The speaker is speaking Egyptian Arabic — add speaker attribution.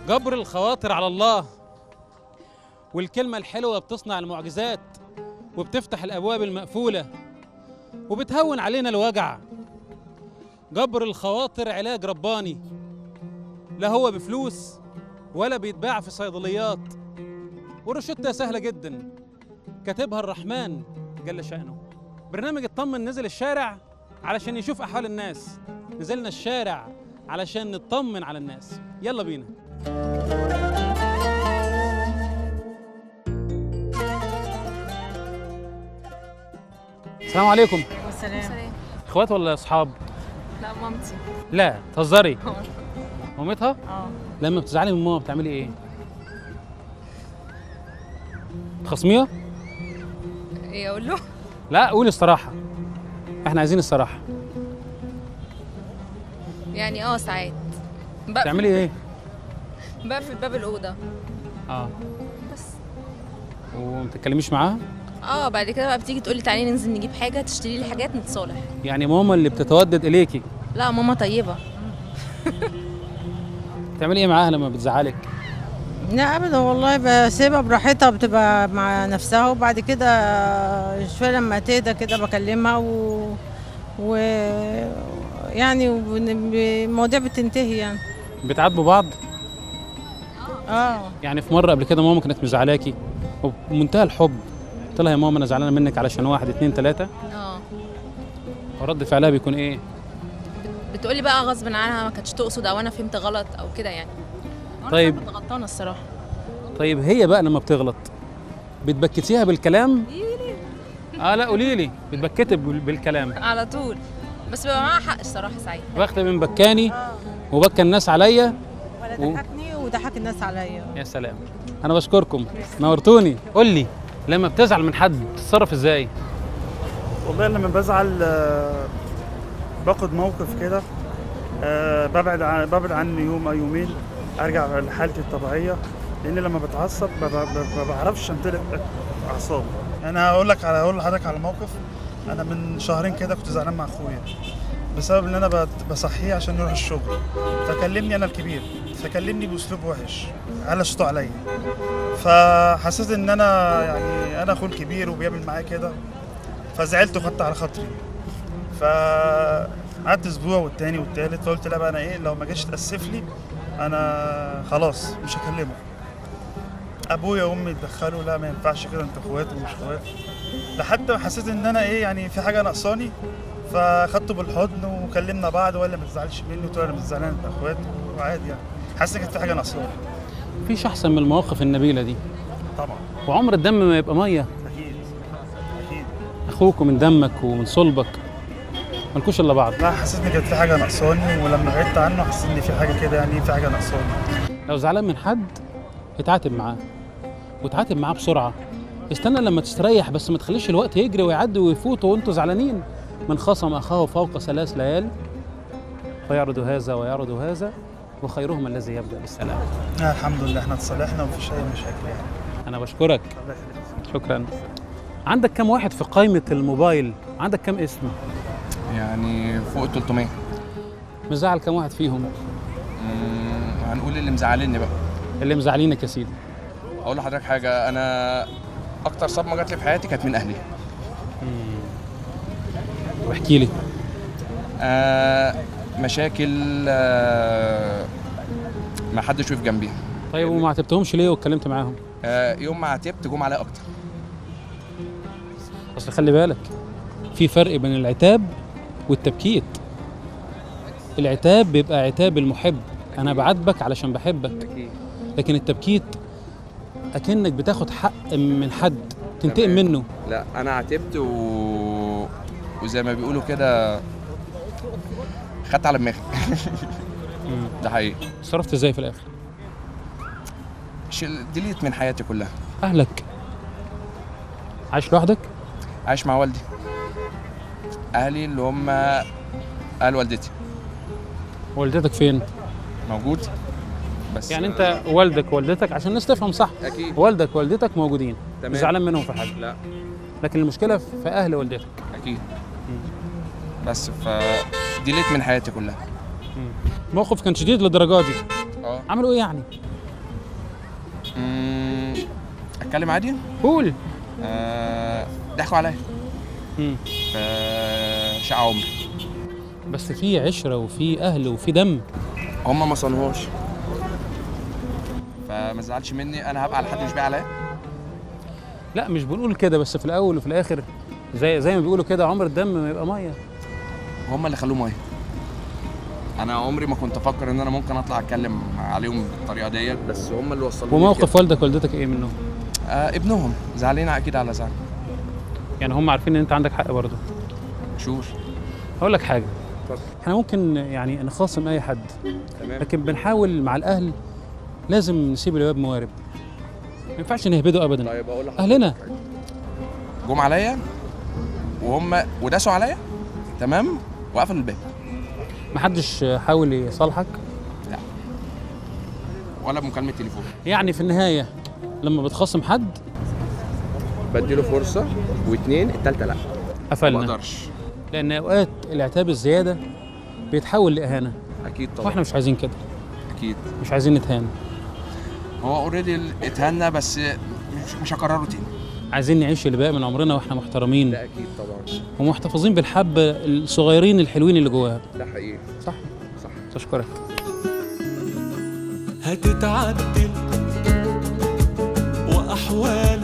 Speaker 1: جبر الخواطر على الله والكلمة الحلوة بتصنع المعجزات وبتفتح الأبواب المقفولة وبتهون علينا الوجع جبر الخواطر علاج رباني لا هو بفلوس ولا بيتباع في صيدليات والروشتة سهلة جدا كاتبها الرحمن جل شأنه برنامج اطمن نزل الشارع علشان يشوف أحوال الناس نزلنا الشارع علشان نطمن على الناس يلا بينا السلام عليكم
Speaker 2: والسلام
Speaker 1: اخوات ولا اصحاب
Speaker 2: لا مامتي
Speaker 1: لا تهزري مامتها
Speaker 2: اه
Speaker 1: لما بتزعلي من ماما بتعملي ايه خصميه
Speaker 2: ايه اقول له
Speaker 1: لا قولي الصراحه احنا عايزين الصراحه
Speaker 2: يعني اه ساعات بقفل
Speaker 1: تعملي ايه
Speaker 2: بقفل باب الاوضه
Speaker 1: اه
Speaker 2: بس
Speaker 1: وما بتتكلميش معاها
Speaker 2: اه بعد كده بقى بتيجي تقولي تعالي ننزل نجيب حاجه تشتري لي حاجات نتصالح
Speaker 1: يعني ماما اللي بتتودد اليكي
Speaker 2: لا ماما طيبه
Speaker 1: بتعملي ايه معاها لما بتزعلك
Speaker 3: لا ابدا والله بسيبها براحتها بتبقى مع نفسها وبعد كده شويه لما تهدى كده بكلمها و, و... يعني وبن- المواضيع بتنتهي يعني
Speaker 1: بتعاتبوا بعض
Speaker 3: اه
Speaker 1: يعني في مره قبل كده ماما كانت مزعلاكي وبمنتهى الحب قلت لها يا ماما انا زعلانه منك علشان واحد اتنين تلاته
Speaker 2: اه
Speaker 1: ورد فعلها بيكون ايه
Speaker 2: بتقولي بقى غصب عنها ما كانتش تقصد او انا فهمت غلط او كده يعني وأنا
Speaker 1: طيب.
Speaker 2: ساعات ببقى غلطانه الصراحه
Speaker 1: طيب هي بقى لما بتغلط بتبكتيها بالكلام اه لا قولي لي بتبكتي بال- بالكلام
Speaker 2: على طول بس بيبقى معاها حق الصراحه ساعتها
Speaker 1: واخده من بكاني وبكى الناس عليا
Speaker 3: ولا
Speaker 1: و-
Speaker 3: ضحكني وضحك الناس عليا
Speaker 1: يا سلام انا بشكركم نورتوني قول لي لما بتزعل من حد بتتصرف ازاي
Speaker 4: والله لما بزعل آه، باخد موقف كده آه، ببعد عن ببعد عني يوم او يومين ارجع لحالتي الطبيعيه لان لما بتعصب ما ب- ب- ما بعرفش امتلك اعصابي انا هقول لك على هقول لحضرتك على موقف انا من شهرين كده كنت زعلان مع اخويا بسبب ان انا بت- بصحيه عشان يروح الشغل فكلمني انا الكبير فكلمني باسلوب وحش على صوته عليا فحسيت ان انا يعني انا اخوه الكبير وبيعمل معايا كده فزعلت وخدت على خاطري فقعدت اسبوع والتاني والتالت فقلت لا بقى انا ايه لو ما جاش تاسف لي انا خلاص مش هكلمه ابويا وامي اتدخلوا لا ما ينفعش كده انت اخوات ومش اخوات لحد ما حسيت ان انا ايه يعني في حاجه ناقصاني فاخدته بالحضن وكلمنا بعض ولا ما تزعلش مني قلت له انا مش زعلان انت اخوات وعادي يعني حاسس ان كانت في حاجه ناقصاني
Speaker 1: مفيش احسن من المواقف النبيله دي
Speaker 4: طبعا
Speaker 1: وعمر الدم ما يبقى ميه
Speaker 4: اكيد اكيد
Speaker 1: اخوك ومن دمك ومن صلبك ملكوش الا بعض
Speaker 4: لا حسيت ان كانت في حاجه ناقصاني ولما بعدت عنه حسيت ان في حاجه كده يعني في حاجه ناقصاني
Speaker 1: لو زعلان من حد اتعاتب معاه وتعاتب معاه بسرعه استنى لما تستريح بس ما تخليش الوقت يجري ويعدي ويفوت وانتوا زعلانين من خصم اخاه فوق ثلاث ليال فيعرض هذا ويعرض هذا وخيرهم الذي يبدا بالسلام
Speaker 4: آه الحمد لله احنا اتصالحنا ومفيش اي مشاكل يعني
Speaker 1: انا بشكرك
Speaker 4: الله يخليك
Speaker 1: شكرا عندك كم واحد في قائمه الموبايل عندك كم اسم
Speaker 5: يعني فوق ال 300
Speaker 1: مزعل كم واحد فيهم
Speaker 5: مم، هنقول اللي مزعلني بقى
Speaker 1: اللي مزعلينك يا سيدي
Speaker 5: اقول لحضرتك حاجه انا اكتر صدمه جات لي في حياتي كانت من اهلي
Speaker 1: واحكي لي
Speaker 5: آه مشاكل آه ما حدش وقف جنبي
Speaker 1: طيب وما عاتبتهمش ليه واتكلمت معاهم
Speaker 5: آه يوم ما عاتبت جم عليا اكتر
Speaker 1: اصل خلي بالك في فرق بين العتاب والتبكيت العتاب بيبقى عتاب المحب انا بعاتبك علشان بحبك
Speaker 5: اكيد
Speaker 1: لكن التبكيت اكنك بتاخد حق من حد تنتقم
Speaker 5: تمام.
Speaker 1: منه
Speaker 5: لا انا عاتبت و... وزي ما بيقولوا كده خدت على دماغي ده حقيقي
Speaker 1: صرفت ازاي في الاخر
Speaker 5: شيل- ديليت من حياتي كلها
Speaker 1: اهلك عايش لوحدك
Speaker 5: عايش مع والدي اهلي اللي هم اهل والدتي
Speaker 1: والدتك فين
Speaker 5: موجود بس
Speaker 1: يعني انت والدك والدتك عشان الناس تفهم صح
Speaker 5: اكيد
Speaker 1: والدك والدتك موجودين
Speaker 5: تمام.
Speaker 1: مش زعلان منهم في حاجه
Speaker 5: لا
Speaker 1: لكن المشكله في اهل والدتك
Speaker 5: اكيد بس ف ديليت من حياتي كلها
Speaker 1: الموقف كان شديد للدرجه دي
Speaker 5: اه
Speaker 1: عملوا ايه يعني
Speaker 5: مم، اتكلم عادي
Speaker 1: قول
Speaker 5: آه، ضحكوا عليا
Speaker 1: مم.
Speaker 5: في شقه عمري
Speaker 1: بس في عشره وفي اهل وفي دم
Speaker 5: هم ما صنهوش فما تزعلش مني انا هبقى على حد مش باقي عليا
Speaker 1: لا مش بنقول كده بس في الاول وفي الاخر زي زي ما بيقولوا كده عمر الدم ما يبقى ميه
Speaker 5: هم اللي خلوه ميه انا عمري ما كنت افكر ان انا ممكن اطلع اتكلم عليهم بالطريقه ديت بس هم اللي وصلوني
Speaker 1: وموقف والدك والدتك ايه منهم
Speaker 5: آه ابنهم زعلانين اكيد على زعل
Speaker 1: يعني هم عارفين ان انت عندك حق برضه
Speaker 5: شور
Speaker 1: هقول لك حاجه
Speaker 5: اتفضل.
Speaker 1: احنا ممكن يعني نخاصم اي حد
Speaker 5: تمام
Speaker 1: لكن بنحاول مع الاهل لازم نسيب الباب موارب ما ينفعش نهبده ابدا
Speaker 5: طيب اقول لحضرتك
Speaker 1: اهلنا
Speaker 5: جم عليا وهم وداسوا عليا تمام وقفلوا الباب
Speaker 1: محدش حاول يصالحك
Speaker 5: ولا بمكالمه تليفون
Speaker 1: يعني في النهايه لما بتخاصم حد
Speaker 5: بديله فرصه واثنين الثالثه لا ما
Speaker 1: قفلنا
Speaker 5: اقدرش
Speaker 1: لان اوقات العتاب الزياده بيتحول لاهانه
Speaker 5: اكيد طبعا
Speaker 1: واحنا مش عايزين كده
Speaker 5: اكيد
Speaker 1: مش عايزين نتهان
Speaker 5: هو اوريدي اتهنى بس مش, مش هكرره تاني
Speaker 1: عايزين نعيش اللي باقي من عمرنا واحنا محترمين
Speaker 5: اكيد طبعا
Speaker 1: ومحتفظين بالحبه الصغيرين الحلوين اللي جواها
Speaker 5: ده حقيقي
Speaker 1: صح
Speaker 5: صح
Speaker 1: تشكرك
Speaker 6: هتتعدل وأحوال